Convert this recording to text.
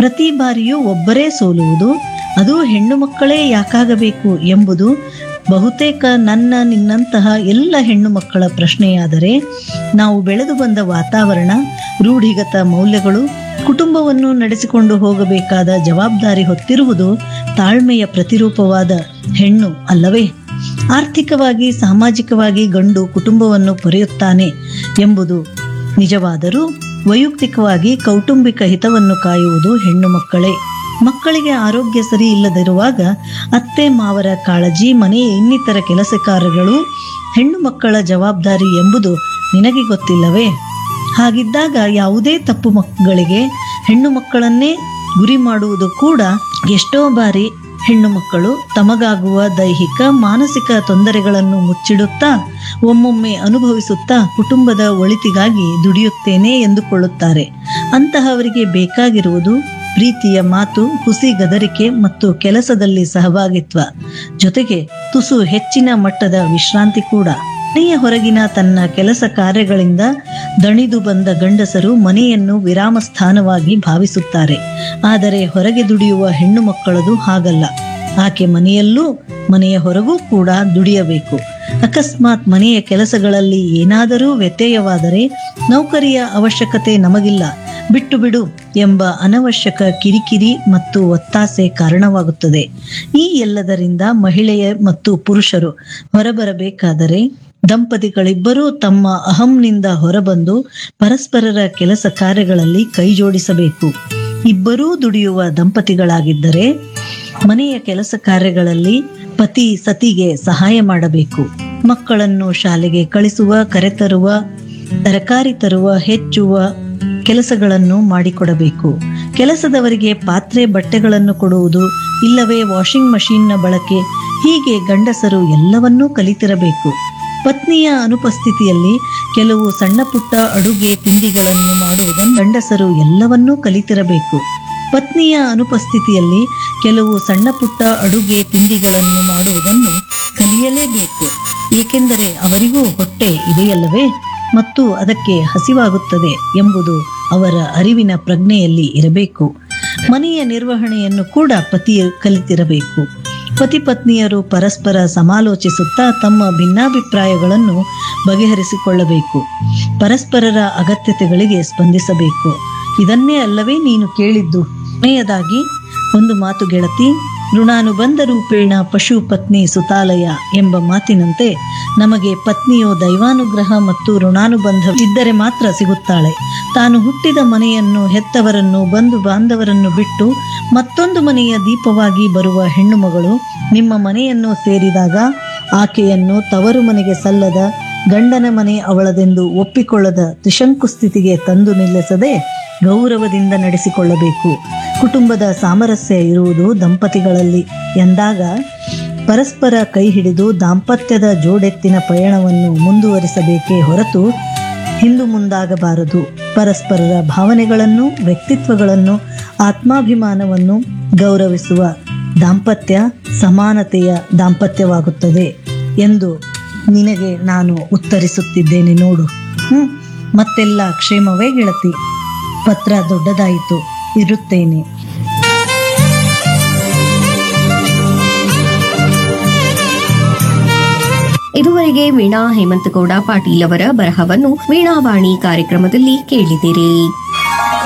ಪ್ರತಿ ಬಾರಿಯೂ ಒಬ್ಬರೇ ಸೋಲುವುದು ಅದು ಹೆಣ್ಣು ಮಕ್ಕಳೇ ಯಾಕಾಗಬೇಕು ಎಂಬುದು ಬಹುತೇಕ ನನ್ನ ನಿನ್ನಂತಹ ಎಲ್ಲ ಹೆಣ್ಣು ಮಕ್ಕಳ ಪ್ರಶ್ನೆಯಾದರೆ ನಾವು ಬೆಳೆದು ಬಂದ ವಾತಾವರಣ ರೂಢಿಗತ ಮೌಲ್ಯಗಳು ಕುಟುಂಬವನ್ನು ನಡೆಸಿಕೊಂಡು ಹೋಗಬೇಕಾದ ಜವಾಬ್ದಾರಿ ಹೊತ್ತಿರುವುದು ತಾಳ್ಮೆಯ ಪ್ರತಿರೂಪವಾದ ಹೆಣ್ಣು ಅಲ್ಲವೇ ಆರ್ಥಿಕವಾಗಿ ಸಾಮಾಜಿಕವಾಗಿ ಗಂಡು ಕುಟುಂಬವನ್ನು ಪೊರೆಯುತ್ತಾನೆ ಎಂಬುದು ನಿಜವಾದರೂ ವೈಯಕ್ತಿಕವಾಗಿ ಕೌಟುಂಬಿಕ ಹಿತವನ್ನು ಕಾಯುವುದು ಹೆಣ್ಣು ಮಕ್ಕಳೇ ಮಕ್ಕಳಿಗೆ ಆರೋಗ್ಯ ಸರಿ ಇಲ್ಲದಿರುವಾಗ ಅತ್ತೆ ಮಾವರ ಕಾಳಜಿ ಮನೆಯ ಇನ್ನಿತರ ಕೆಲಸ ಕಾರ್ಯಗಳು ಹೆಣ್ಣು ಮಕ್ಕಳ ಜವಾಬ್ದಾರಿ ಎಂಬುದು ನಿನಗೆ ಗೊತ್ತಿಲ್ಲವೇ ಹಾಗಿದ್ದಾಗ ಯಾವುದೇ ತಪ್ಪು ಮಕ್ಕಳಿಗೆ ಹೆಣ್ಣು ಮಕ್ಕಳನ್ನೇ ಗುರಿ ಮಾಡುವುದು ಕೂಡ ಎಷ್ಟೋ ಬಾರಿ ಹೆಣ್ಣು ಮಕ್ಕಳು ತಮಗಾಗುವ ದೈಹಿಕ ಮಾನಸಿಕ ತೊಂದರೆಗಳನ್ನು ಮುಚ್ಚಿಡುತ್ತಾ ಒಮ್ಮೊಮ್ಮೆ ಅನುಭವಿಸುತ್ತಾ ಕುಟುಂಬದ ಒಳಿತಿಗಾಗಿ ದುಡಿಯುತ್ತೇನೆ ಎಂದುಕೊಳ್ಳುತ್ತಾರೆ ಅಂತಹವರಿಗೆ ಬೇಕಾಗಿರುವುದು ಪ್ರೀತಿಯ ಮಾತು ಹುಸಿ ಗದರಿಕೆ ಮತ್ತು ಕೆಲಸದಲ್ಲಿ ಸಹಭಾಗಿತ್ವ ಜೊತೆಗೆ ತುಸು ಹೆಚ್ಚಿನ ಮಟ್ಟದ ವಿಶ್ರಾಂತಿ ಕೂಡ ಮನೆಯ ಹೊರಗಿನ ತನ್ನ ಕೆಲಸ ಕಾರ್ಯಗಳಿಂದ ದಣಿದು ಬಂದ ಗಂಡಸರು ಮನೆಯನ್ನು ವಿರಾಮ ಸ್ಥಾನವಾಗಿ ಭಾವಿಸುತ್ತಾರೆ ಆದರೆ ಹೊರಗೆ ದುಡಿಯುವ ಹೆಣ್ಣು ಮಕ್ಕಳದು ಹಾಗಲ್ಲ ಆಕೆ ಮನೆಯಲ್ಲೂ ಮನೆಯ ಹೊರಗೂ ಕೂಡ ದುಡಿಯಬೇಕು ಅಕಸ್ಮಾತ್ ಮನೆಯ ಕೆಲಸಗಳಲ್ಲಿ ಏನಾದರೂ ವ್ಯತ್ಯಯವಾದರೆ ನೌಕರಿಯ ಅವಶ್ಯಕತೆ ನಮಗಿಲ್ಲ ಬಿಟ್ಟು ಬಿಡು ಎಂಬ ಅನವಶ್ಯಕ ಕಿರಿಕಿರಿ ಮತ್ತು ಒತ್ತಾಸೆ ಕಾರಣವಾಗುತ್ತದೆ ಈ ಎಲ್ಲದರಿಂದ ಮಹಿಳೆಯ ಮತ್ತು ಪುರುಷರು ಹೊರಬರಬೇಕಾದರೆ ದಂಪತಿಗಳಿಬ್ಬರೂ ತಮ್ಮ ಅಹಂನಿಂದ ಹೊರಬಂದು ಪರಸ್ಪರರ ಕೆಲಸ ಕಾರ್ಯಗಳಲ್ಲಿ ಕೈಜೋಡಿಸಬೇಕು ಇಬ್ಬರೂ ದುಡಿಯುವ ದಂಪತಿಗಳಾಗಿದ್ದರೆ ಮನೆಯ ಕೆಲಸ ಕಾರ್ಯಗಳಲ್ಲಿ ಪತಿ ಸತಿಗೆ ಸಹಾಯ ಮಾಡಬೇಕು ಮಕ್ಕಳನ್ನು ಶಾಲೆಗೆ ಕಳಿಸುವ ಕರೆತರುವ ತರಕಾರಿ ತರುವ ಹೆಚ್ಚುವ ಕೆಲಸಗಳನ್ನು ಮಾಡಿಕೊಡಬೇಕು ಕೆಲಸದವರಿಗೆ ಪಾತ್ರೆ ಬಟ್ಟೆಗಳನ್ನು ಕೊಡುವುದು ಇಲ್ಲವೇ ವಾಷಿಂಗ್ ಮಷೀನ್ನ ಬಳಕೆ ಹೀಗೆ ಗಂಡಸರು ಎಲ್ಲವನ್ನೂ ಕಲಿತಿರಬೇಕು ಪತ್ನಿಯ ಅನುಪಸ್ಥಿತಿಯಲ್ಲಿ ಕೆಲವು ಸಣ್ಣ ಪುಟ್ಟ ಅಡುಗೆ ತಿಂಡಿಗಳನ್ನು ಮಾಡುವುದನ್ನು ಗಂಡಸರು ಎಲ್ಲವನ್ನೂ ಕಲಿತಿರಬೇಕು ಪತ್ನಿಯ ಅನುಪಸ್ಥಿತಿಯಲ್ಲಿ ಕೆಲವು ಸಣ್ಣ ಪುಟ್ಟ ಅಡುಗೆ ತಿಂಡಿಗಳನ್ನು ಮಾಡುವುದನ್ನು ಕಲಿಯಲೇಬೇಕು ಏಕೆಂದರೆ ಅವರಿಗೂ ಹೊಟ್ಟೆ ಇದೆಯಲ್ಲವೇ ಮತ್ತು ಅದಕ್ಕೆ ಹಸಿವಾಗುತ್ತದೆ ಎಂಬುದು ಅವರ ಅರಿವಿನ ಪ್ರಜ್ಞೆಯಲ್ಲಿ ಇರಬೇಕು ಮನೆಯ ನಿರ್ವಹಣೆಯನ್ನು ಕೂಡ ಪತಿಯು ಕಲಿತಿರಬೇಕು ಪತಿ ಪತ್ನಿಯರು ಪರಸ್ಪರ ಸಮಾಲೋಚಿಸುತ್ತಾ ತಮ್ಮ ಭಿನ್ನಾಭಿಪ್ರಾಯಗಳನ್ನು ಬಗೆಹರಿಸಿಕೊಳ್ಳಬೇಕು ಪರಸ್ಪರರ ಅಗತ್ಯತೆಗಳಿಗೆ ಸ್ಪಂದಿಸಬೇಕು ಇದನ್ನೇ ಅಲ್ಲವೇ ನೀನು ಕೇಳಿದ್ದು ಕೊನೆಯದಾಗಿ ಒಂದು ಮಾತು ಗೆಳತಿ ಋಣಾನುಬಂಧ ರೂಪೇಣ ಪಶು ಪತ್ನಿ ಸುತಾಲಯ ಎಂಬ ಮಾತಿನಂತೆ ನಮಗೆ ಪತ್ನಿಯು ದೈವಾನುಗ್ರಹ ಮತ್ತು ಋಣಾನುಬಂಧ ಇದ್ದರೆ ಮಾತ್ರ ಸಿಗುತ್ತಾಳೆ ತಾನು ಹುಟ್ಟಿದ ಮನೆಯನ್ನು ಹೆತ್ತವರನ್ನು ಬಂಧು ಬಾಂಧವರನ್ನು ಬಿಟ್ಟು ಮತ್ತೊಂದು ಮನೆಯ ದೀಪವಾಗಿ ಬರುವ ಹೆಣ್ಣು ಮಗಳು ನಿಮ್ಮ ಮನೆಯನ್ನು ಸೇರಿದಾಗ ಆಕೆಯನ್ನು ತವರು ಮನೆಗೆ ಸಲ್ಲದ ಗಂಡನ ಮನೆ ಅವಳದೆಂದು ಒಪ್ಪಿಕೊಳ್ಳದ ತ್ರಿಶಂಕು ಸ್ಥಿತಿಗೆ ತಂದು ನಿಲ್ಲಿಸದೆ ಗೌರವದಿಂದ ನಡೆಸಿಕೊಳ್ಳಬೇಕು ಕುಟುಂಬದ ಸಾಮರಸ್ಯ ಇರುವುದು ದಂಪತಿಗಳಲ್ಲಿ ಎಂದಾಗ ಪರಸ್ಪರ ಕೈ ಹಿಡಿದು ದಾಂಪತ್ಯದ ಜೋಡೆತ್ತಿನ ಪಯಣವನ್ನು ಮುಂದುವರಿಸಬೇಕೇ ಹೊರತು ಹಿಂದು ಮುಂದಾಗಬಾರದು ಪರಸ್ಪರರ ಭಾವನೆಗಳನ್ನು ವ್ಯಕ್ತಿತ್ವಗಳನ್ನು ಆತ್ಮಾಭಿಮಾನವನ್ನು ಗೌರವಿಸುವ ದಾಂಪತ್ಯ ಸಮಾನತೆಯ ದಾಂಪತ್ಯವಾಗುತ್ತದೆ ಎಂದು ನಿನಗೆ ನಾನು ಉತ್ತರಿಸುತ್ತಿದ್ದೇನೆ ನೋಡು ಹ್ಮ್ ಮತ್ತೆಲ್ಲ ಕ್ಷೇಮವೇ ಗೆಳತಿ ಪತ್ರ ದೊಡ್ಡದಾಯಿತು ಇರುತ್ತೇನೆ ಇದುವರೆಗೆ ವೀಣಾ ಹೇಮಂತಗೌಡ ಪಾಟೀಲ್ ಅವರ ಬರಹವನ್ನು ವೀಣಾವಾಣಿ ಕಾರ್ಯಕ್ರಮದಲ್ಲಿ ಕೇಳಿದಿರಿ